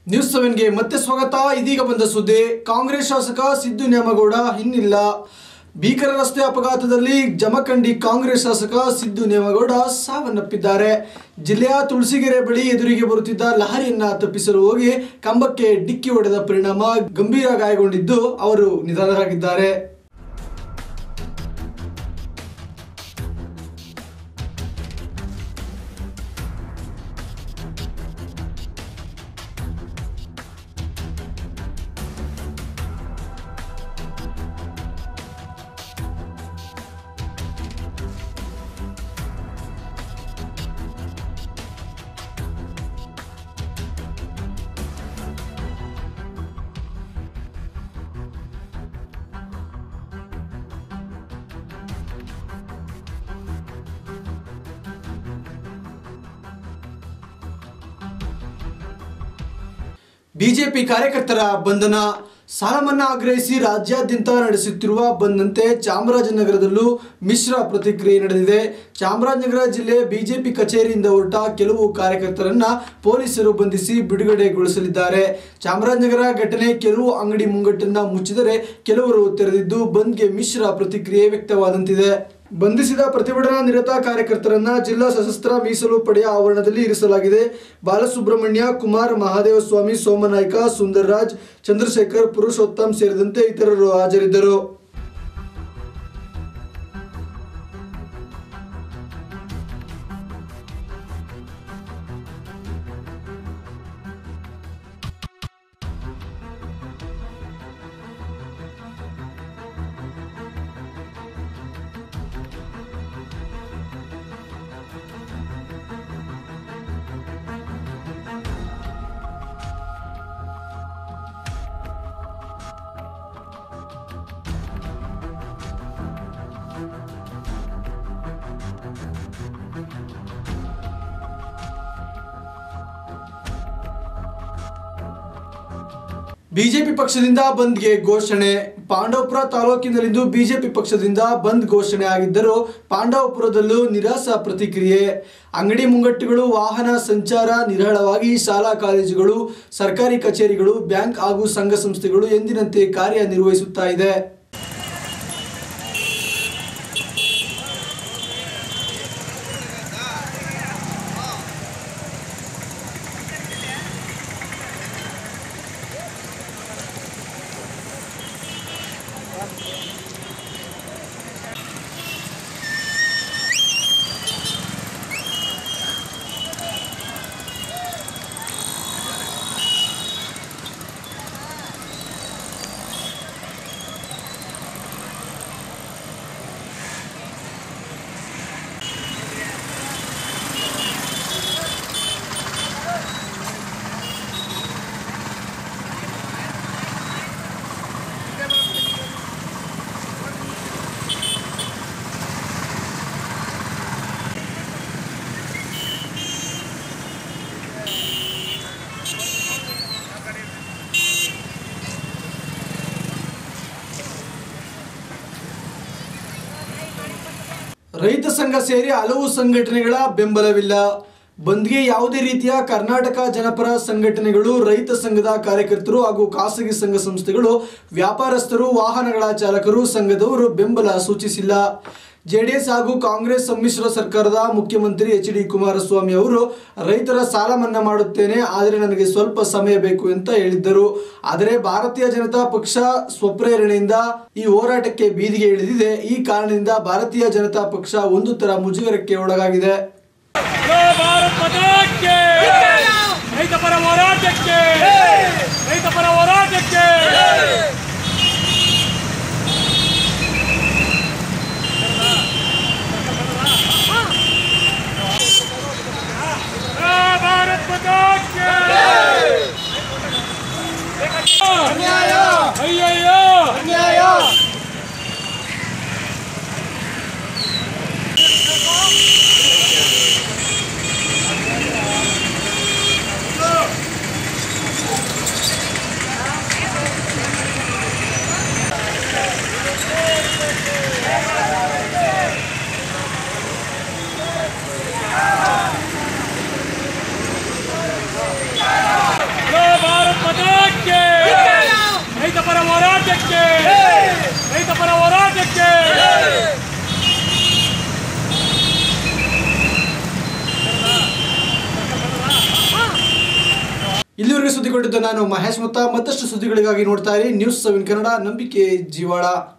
News ಸೆವೆನ್ಗೆ ಮತ್ತೆ ಸ್ವಾಗತ ಇದೀಗ ಬಂದ ಸುದ್ದಿ ಕಾಂಗ್ರೆಸ್ ಶಾಸಕ ಸಿದ್ದು ನೇಮಗೌಡ ಇನ್ನಿಲ್ಲ ಭೀಕರ ರಸ್ತೆ ಅಪಘಾತದಲ್ಲಿ ಜಮಖಂಡಿ ಕಾಂಗ್ರೆಸ್ ಶಾಸಕ ಸಿದ್ದು ನೇಮಗೌಡ ಸಾವನ್ನಪ್ಪಿದ್ದಾರೆ ಜಿಲ್ಲೆಯ ತುಳಸಿಗೆರೆ ಬಳಿ ಎದುರಿಗೆ ಬರುತ್ತಿದ್ದ ಲಹರಿಯನ್ನ ತಪ್ಪಿಸಲು ಹೋಗಿ ಕಂಬಕ್ಕೆ ಡಿಕ್ಕಿ ಹೊಡೆದ ಪರಿಣಾಮ ಗಂಭೀರ ಗಾಯಗೊಂಡಿದ್ದು ಅವರು ನಿಧನರಾಗಿದ್ದಾರೆ ಬಿಜೆಪಿ ಕಾರ್ಯಕರ್ತರ ಬಂಧನ ಸಾಲ ಮನ್ನಾ ಆಗ್ರಹಿಸಿ ರಾಜ್ಯಾದ್ಯಂತ ನಡೆಸುತ್ತಿರುವ ಬಂದಂತೆ ಚಾಮರಾಜನಗರದಲ್ಲೂ ಮಿಶ್ರ ಪ್ರತಿಕ್ರಿಯೆ ನಡೆದಿದೆ ಚಾಮರಾಜನಗರ ಜಿಲ್ಲೆ ಬಿಜೆಪಿ ಕಚೇರಿಯಿಂದ ಹೊರಟ ಕೆಲವು ಕಾರ್ಯಕರ್ತರನ್ನ ಪೊಲೀಸರು ಬಂಧಿಸಿ ಬಿಡುಗಡೆಗೊಳಿಸಲಿದ್ದಾರೆ ಚಾಮರಾಜನಗರ ಘಟನೆ ಕೆಲವು ಅಂಗಡಿ ಮುಂಗಟ್ಟನ್ನ ಮುಚ್ಚಿದರೆ ಕೆಲವರು ತೆರೆದಿದ್ದು ಬಂದ್ಗೆ ಮಿಶ್ರ ಪ್ರತಿಕ್ರಿಯೆ ವ್ಯಕ್ತವಾದಂತಿದೆ ಬಂಧಿಸಿದ ಪ್ರತಿಭಟನಾ ನಿರತ ಕಾರ್ಯಕರ್ತರನ್ನ ಜಿಲ್ಲಾ ಸಶಸ್ತ್ರ ಮೀಸಲು ಪಡೆಯ ಆವರಣದಲ್ಲಿ ಇರಿಸಲಾಗಿದೆ ಬಾಲಸುಬ್ರಹ್ಮಣ್ಯ ಕುಮಾರ್ ಮಹಾದೇವ ಸ್ವಾಮಿ ಸೋಮನಾಯ್ಕ ಸುಂದರ್ರಾಜ್ ಚಂದ್ರಶೇಖರ್ ಪುರುಷೋತ್ತಮ್ ಸೇರಿದಂತೆ ಇತರರು ಹಾಜರಿದ್ದರು ಬಿಜೆಪಿ ಪಕ್ಷದಿಂದ ಬಂದ್ಗೆ ಘೋಷಣೆ ಪಾಂಡವಪುರ ತಾಲೂಕಿನಲ್ಲಿಂದು ಬಿಜೆಪಿ ಪಕ್ಷದಿಂದ ಬಂದ್ ಘೋಷಣೆ ಆಗಿದ್ದರೂ ಪಾಂಡವಪುರದಲ್ಲೂ ನಿರಾಸ ಪ್ರತಿಕ್ರಿಯೆ ಅಂಗಡಿ ಮುಂಗಟ್ಟುಗಳು ವಾಹನ ಸಂಚಾರ ನಿರಳವಾಗಿ ಶಾಲಾ ಕಾಲೇಜುಗಳು ಸರ್ಕಾರಿ ಕಚೇರಿಗಳು ಬ್ಯಾಂಕ್ ಹಾಗೂ ಸಂಘ ಸಂಸ್ಥೆಗಳು ಎಂದಿನಂತೆ ಕಾರ್ಯನಿರ್ವಹಿಸುತ್ತಾ ಇದೆ ರೈತ ಸಂಘ ಸೇರಿ ಹಲವು ಸಂಘಟನೆಗಳ ಬೆಂಬಲವಿಲ್ಲ ಬಂದ್ಗೆ ಯಾವುದೇ ರೀತಿಯ ಕರ್ನಾಟಕ ಜನಪರ ಸಂಘಟನೆಗಳು ರೈತ ಸಂಘದ ಕಾರ್ಯಕರ್ತರು ಹಾಗೂ ಖಾಸಗಿ ಸಂಘ ಸಂಸ್ಥೆಗಳು ವ್ಯಾಪಾರಸ್ಥರು ವಾಹನಗಳ ಚಾಲಕರು ಸಂಘದವರು ಬೆಂಬಲ ಸೂಚಿಸಿಲ್ಲ ಜೆಡಿಎಸ್ ಹಾಗೂ ಕಾಂಗ್ರೆಸ್ ಸಮ್ಮಿಶ್ರ ಸರ್ಕಾರದ ಮುಖ್ಯಮಂತ್ರಿ ಎಚ್ ಡಿ ಕುಮಾರಸ್ವಾಮಿ ಅವರು ರೈತರ ಸಾಲ ಮನ್ನಾ ಮಾಡುತ್ತೇನೆ ಆದರೆ ನನಗೆ ಸ್ವಲ್ಪ ಸಮಯ ಬೇಕು ಅಂತ ಹೇಳಿದ್ದರು ಆದರೆ ಭಾರತೀಯ ಜನತಾ ಪಕ್ಷ ಸ್ವಪ್ರೇರಣೆಯಿಂದ ಈ ಹೋರಾಟಕ್ಕೆ ಬೀದಿಗೆ ಇಳಿದಿದೆ ಈ ಕಾರಣದಿಂದ ಭಾರತೀಯ ಜನತಾ ಪಕ್ಷ ಒಂದು ತರ ಮುಜುಗರಕ್ಕೆ ಒಳಗಾಗಿದೆ ಜೈ ಭಾರತ್ ಮಾತಾಕ್ಕೆ ರೈತ ಪರ ಹೋರಾಟಕ್ಕೆ ರೈತ ಪರ ಹೋರಾಟಕ್ಕೆ ಜೈ ಭಾರತ್ ಮಾತಾಕ್ಕೆ ಅಯ್ಯಯ್ಯೋ ¡Vamos! ಇದುವರೆಗೆ ಸುದ್ದಿ ಕೊಟ್ಟಿದ್ದು ನಾನು ಮಹೇಶ್ ಮುತ್ತ ಮತ್ತಷ್ಟು ಸುದ್ದಿಗಳಿಗಾಗಿ ನೋಡ್ತಾ ಇರಿ ನ್ಯೂಸ್ ಸೆವೆನ್ ಕನ್ನಡ ನಂಬಿಕೆ ಜೀವಾಳ